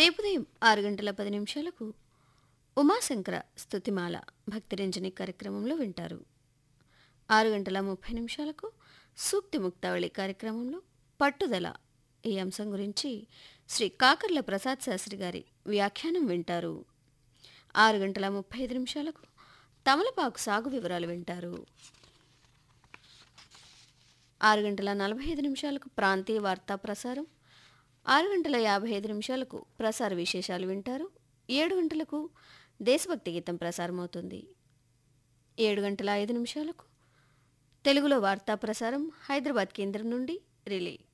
రేపు ఉదయం ఆరు గంటల పది నిమిషాలకు ఉమాశంకర స్తుతిమాల భక్తిరంజని కార్యక్రమంలో వింటారు ఆరు గంటల ముప్పై నిమిషాలకు సూక్తి ముక్తావళి కార్యక్రమంలో పట్టుదల ఈ అంశం గురించి శ్రీ కాకర్ల ప్రసాద్ శాస్త్రి గారి వ్యాఖ్యానం వింటారు ఆరు గంటల ముప్పై ఐదు నిమిషాలకు తమలపాకు సాగు వివరాలు వింటారు ఆరు గంటల నలభై ఐదు నిమిషాలకు ప్రాంతీయ వార్తా ప్రసారం ఆరు గంటల యాభై ఐదు నిమిషాలకు ప్రసార విశేషాలు వింటారు ఏడు గంటలకు దేశభక్తి గీతం ప్రసారమవుతుంది ఏడు గంటల ఐదు నిమిషాలకు తెలుగులో వార్తా ప్రసారం హైదరాబాద్ కేంద్రం నుండి రిలే